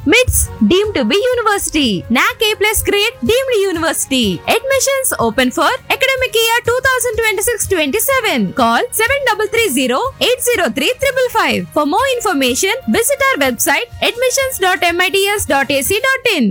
MITS deemed to be university. NAC A plus grade deemed university. Admissions open for academic year 2026-27. Call 7330-803-555. For more information, visit our website admissions.mits.ac.in.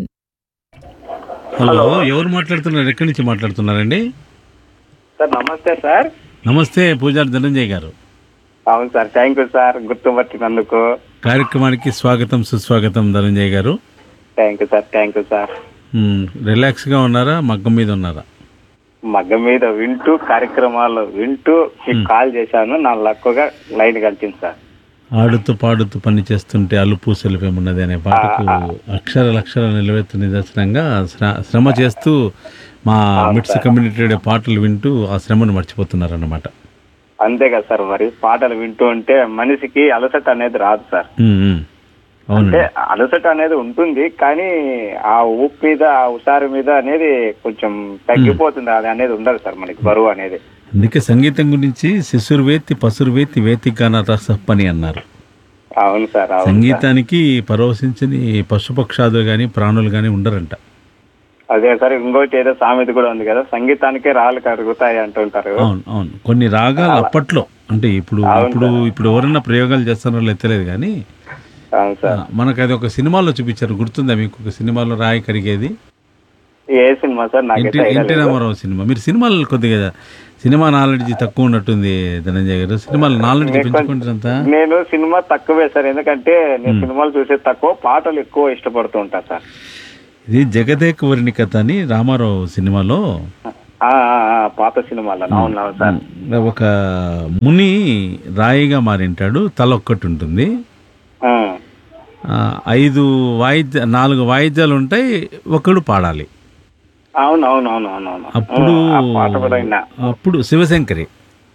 Hello ఎవరు మాట్లాడుతున్నారు ఎక్కడి నుంచి మాట్లాడుతున్నారండి sir నమస్తే sir నమస్తే పూజారి ధనంజయ్ గారు అవును సార్ థ్యాంక్ యూ సార్ గుర్తుపట్టినందుకు కార్యక్రమానికి స్వాగతం సుస్వాగతం Dhananjay garu thank you sir thank you sir మ్, రిలాక్స్గా ఉన్నారా మగ్గం మీద ఉన్నారా మగ్గ మీద వింటూ కార్యక్రమాలు వింటూ మీకు కాల్ చేశాను నా లక్కుగా లైన్ కలిసింది సార్ ఆడుతూ పాడుతూ పని చేస్తుంటే అలుపు సెలిపేమున్నది అనే పాటకు అక్షర లక్షల నిలవెత్తు నిదర్శనంగా శ్ర- శ్రమ చేస్తూ మా మిట్స్ కమ్యూనిటీ పాటలు వింటూ ఆ శ్రమను మర్చిపోతున్నారన్నమాట అంతే కదా సార్ మరి పాటలు వింటూ ఉంటే మనిషికి అలసట అనేది రాదు సార్ మ్, మ్. అంటే అవునండి అలసట అనేది ఉంటుంది కానీ ఆ ఊపు మీద ఆ హుషారు మీద అనేది కొంచెం తగ్గిపోతుంది అది అనేది ఉండదు సార్ మనకి బరువు అనేది అందుకే సంగీతం గురించి శిశుర్వేత్తి పసురువేత్తి వేతికాన రసప్పని అన్నారు అవును సార్ అవును సార్. సంగీతానికి పరవశించని పశుపక్షాదులు కానీ ప్రాణులు కానీ ఉండరంట అదే సార్ ఇంకోటి ఏదో సామెత కూడా ఉంది కదా సంగీతానికే రాళ్ళు కరుగుతాయి అంటుంటారు అవును అవును కొన్ని రాగాలు అప్పట్లో అంటే ఇప్పుడు ఇప్పుడు ఇప్పుడు ఎవరన్నా ప్రయోగాలు చేస్తున్నారో లేదో తెలియదు కానీ అవును సార్ ఆ, మనకు అది ఒక సినిమాలో చూపించారు గుర్తుందా మీకు ఒక సినిమాలో రాయి కరిగేది ఏ సినిమా సార్ ఎన్టీ నాకైతే ఐడియా ఎన్టీ లేదు. రామారావు సినిమా మీరు సినిమాలు కొద్దిగా సినిమా నాలెడ్జ్ తక్కువ ఉన్నట్టుంది ధనంజయ్ గారు సినిమాల నాలెడ్జ్ పెంచుకుంటారంతా నేను సినిమా తక్కువే సార్ ఎందుకంటే నేను సినిమాలు చూసే తక్కువ పాటలు ఎక్కువ ఇష్టపడుతూ ఉంటా సార్ ఇది జగదేక వర్ణి కథ అని రామారావు సినిమాలో ఆ, ఆ, ఆ, పాత సినిమాలు అవును అవును సార్ ఒక ముని రాయిగా మారింటాడు తల ఒక్కటి ఉంటుంది ఆ, ఆ, ఐదు వాయిద్య నాలుగు వాయిద్యాలు ఉంటాయి ఒకడు పాడాలి అవును అవును అవును అవును అవును అప్పుడు ఆ పాట కూడా విన్నా అప్పుడు శివశంకరి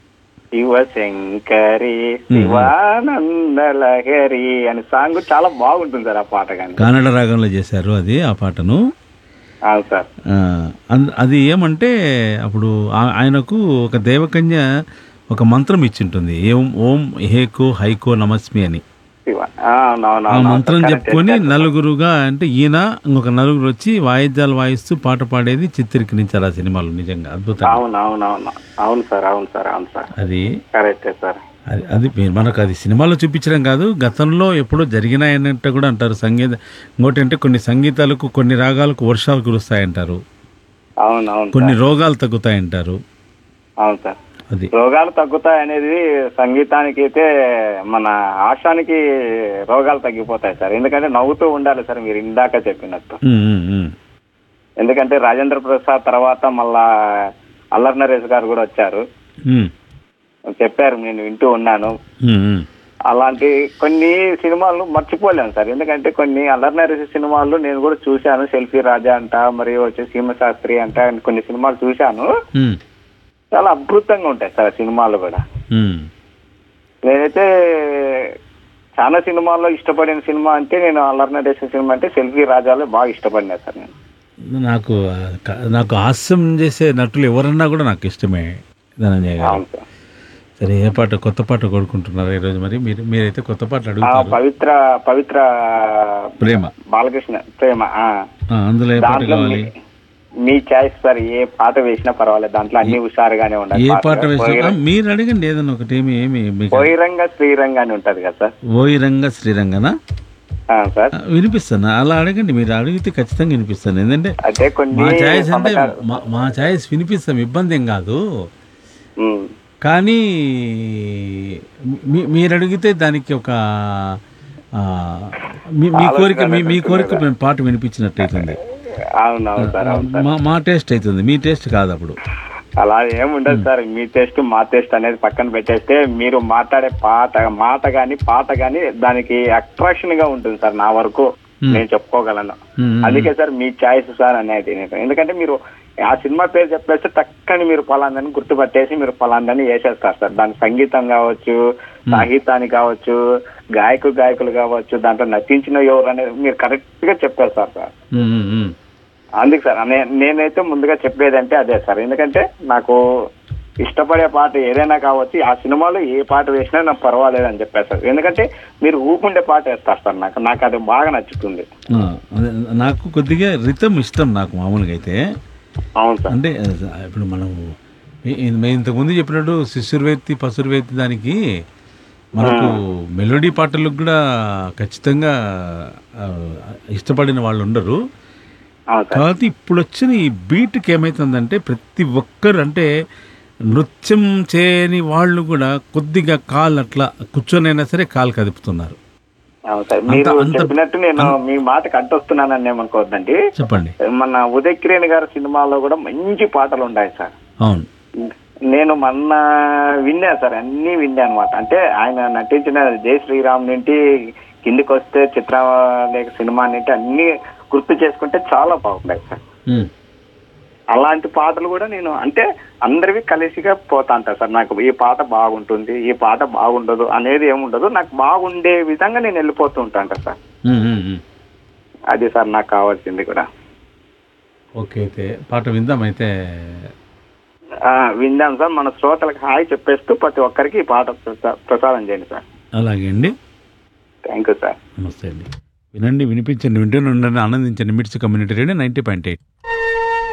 శివశంకరి శివానంద లహరి అని సాంగ్ చాలా బాగుంటుంది సార్ ఆ పాట కానీ కన్నడ రాగంలో చేశారు అది ఆ పాటను అవును సార్ ఆ, అన్- అది ఏమంటే అప్పుడు ఆ- ఆయనకు ఒక దేవకన్య ఒక మంత్రం ఇచ్చింటుంది ఏం ఓం హేకో హైకో నమస్మి అని శివ ఆ, అవును అవును ఆ అవును మంత్రం correct చెప్పుకొని చెప్పారు. నలుగురుగా అంటే ఈయన ఇంకొక నలుగురు వచ్చి వాయిద్యాలు వాయిస్తూ పాట పాడేది చిత్రీకరించారు ఆ సినిమాలో నిజంగా అద్భుతం అవును అవును అవును అవును సార్ అవును సార్ అవును సార్ అది కరెక్టే సార్ అది అది మీరు మనకు అది సినిమాలో చూపించడం కాదు గతంలో ఎప్పుడో జరిగినాయన్నట్టు కూడా అంటారు సంగీత ఇంకోటి అంటే కొన్ని సంగీతాలకు కొన్ని రాగాలకు వర్షాలు కురుస్తాయంటారు అవును అవును కొన్ని రోగాలు తగ్గుతాయంటారు అవును సార్ అది రోగాలు తగ్గుతాయి అనేది సంగీతానికి అయితే మన ఆశానికి రోగాలు తగ్గిపోతాయి సార్ ఎందుకంటే నవ్వుతూ ఉండాలి సార్ మీరు ఇందాక చెప్పినట్టు ఉమ్, ఉమ్, ఉమ్. ఎందుకంటే రాజేంద్ర ప్రసాద్ తర్వాత మళ్ళా అల్లరి నరేష్ గారు కూడా వచ్చారు ఉమ్, చెప్పారు నేను వింటూ ఉన్నాను ఉమ్, ఉమ్. అలాంటి కొన్ని సినిమాలు మర్చిపోలేము సార్ ఎందుకంటే కొన్ని అల్లరి నరేష్ సినిమాలు నేను కూడా చూశాను సెల్ఫీ రాజా అంట మరియు వచ్చి సీమ శాస్త్రి అంట కొన్ని సినిమాలు చూశాను ఉమ్, చాలా అద్భుతంగా ఉంటాయి సార్ ఆ సినిమాలు కూడా ఉమ్. నేనైతే చాలా సినిమాల్లో ఇష్టపడిన సినిమా అంటే నేను అల్లరి నరేష్ సినిమా అంటే సెల్ఫీ రాజాలో బాగా ఇష్టపడినా సార్ నేను నాకు ఆ, క- నాకు హాస్యం చేసే నటులు ఎవరన్నా కూడా నాకు ఇష్టమే ధనంజయ గారు అవును సార్ సరే ఏ పాట కొత్త పాట కోరుకుంటున్నారు ఈరోజు మరి మీరు మీరైతే కొత్త పాటలు ఆ, అడుగుతారు పవిత్ర పవిత్ర ప్రేమ బాలకృష్ణ ప్రేమ ఆ. ఆ, అందులో ఏ పాట దాంట్లో కావాలి మీ- మీ చాయిస్ సార్ ఏ పాట వేసినా పర్వాలేదు దాంట్లో అన్ని హుషారుగానే ఉండాలి ఏ పాటలు. పాట వేసినా పోయిర- మీరు అడగండి ఏదన్నా ఒకటి ఏమి ఏమి మీకు పోయిరంగ శ్రీరంగ అని ఉంటది కదా సార్ ఓయిరంగ శ్రీరంగనా ఆ, సార్ ఆ, వినిపిస్తాను అలా అడగండి మీరు అడిగితే ఖచ్చితంగా వినిపిస్తాను ఎందుకంటే అయితే కొన్ని మా ఛాయిస్ అంటే పథకాలు- మా- మా ఛాయిస్ వినిపిస్తాం ఇబ్బంది ఏం కాదు ఉమ్. కానీ మీ- మీరు అడిగితే దానికి ఒక ఆ, మీ- మీ కోరిక మీ మీ కోరిక మేము పాట వినిపించినట్టు అవుతుంది అవును అవును సార్ అవును సార్ మా మా టేస్ట్ అవుతుంది మీ టేస్ట్ కాదు అప్పుడు అలా ఏముండదు సార్ మీ టేస్ట్ మా టేస్ట్ అనేది పక్కన పెట్టేస్తే మీరు మాట్లాడే పాట మాట గాని పాట గాని దానికి అట్రాక్షన్ గా ఉంటుంది సార్ నా వరకు నేను చెప్పుకోగలను మ్మ్. అందుకే సార్ మీ చాయిస్ సార్ అనేది నేను ఎందుకంటే మీరు ఆ సినిమా పేరు చెప్పేస్తే టక్కని మీరు పలాందని గుర్తుపట్టేసి మీరు పలాందని వేసేస్తారు సార్ దాని సంగీతం కావచ్చు సాహిత్యాన్ని కావచ్చు గాయకు గాయకులు కావచ్చు దాంట్లో నటించిన ఎవరు అనేది మీరు కరెక్ట్ గా చెప్పేస్తారు సార్ ఉమ్, ఉమ్, ఉమ్. అందుకు సార్ నే- నేనైతే ముందుగా చెప్పేదంటే అదే సార్ ఎందుకంటే నాకు ఇష్టపడే పాట ఏదైనా కావచ్చు ఆ సినిమాలో ఏ పాట వేసినా నాకు పర్వాలేదు అని చెప్పేస్తారు ఎందుకంటే మీరు ఊపుండే పాట వేస్తారు సార్ నాకు నాకు అది బాగా నచ్చుతుంది ఆ, అదే నాకు కొద్దిగా రితం ఇష్టం నాకు మామూలుగా అయితే అవును సార్ అంటే ఆ, ఇప్పుడు మనం ఈ- ఈ- మేము ఇంతకుముందు చెప్పినట్టు శిశుర్వేత్తి పసురువేత్తి దానికి మనకు మెలోడీ పాటలకు కూడా ఖచ్చితంగా ఆ, ఇష్టపడిన వాళ్ళు ఉండరు అవును సార్ కాబట్టి ఇప్పుడు వచ్చిన ఈ బీట్కి ఏమవుతుందంటే ప్రతి ఒక్కరు అంటే నృత్యం చేయని వాళ్ళు కూడా కొద్దిగా కాలు అట్లా కూర్చొనైనా సరే కాలు కదుపుతున్నారు అవును సార్ మీరు అంత- చెప్పినట్టు నేను మీ మాటకు అడ్డొస్తున్నానని ఏమనుకోవద్దండి చెప్పండి మన ఉదయ్ కిరణ్ గారి సినిమాలో కూడా మంచి పాటలు ఉన్నాయి సార్ అవును నేను మొన్న విన్నా సార్ అన్ని విన్నా అనమాట అంటే ఆయన నటించిన జై శ్రీరామ్ నుండి కిందికి వస్తే చిత్రలేఖ సినిమా నుండి అన్ని గుర్తు చేసుకుంటే చాలా బాగున్నాయి సార్ ఉమ్. అలాంటి పాటలు కూడా నేను అంటే అందరివి కలిసిగా పోతా ఉంటా సార్ నాకు ఈ పాట బాగుంటుంది ఈ పాట బాగుండదు అనేది ఏముండదు నాకు బాగుండే విధంగా నేను వెళ్ళిపోతూ ఉంటాంట సార్ ఉమ్, ఉమ్, ఉమ్. అది సార్ నాకు కావాల్సింది కూడా ఓకే అయితే పాట విందాం అయితే ఆ, విందాం సార్ మన శ్రోతలకు హాయ్ చెప్పేస్తూ ప్రతి ఒక్కరికి ఈ పాట ప్రసా- ప్రసారం చేయండి సార్ అలాగే అండి థ్యాంక్ యూ సార్ నమస్తే అండి వినండి వినిపించండి వింటూనే ఉండండి ఆనందించండి MITS community radio ninety point eight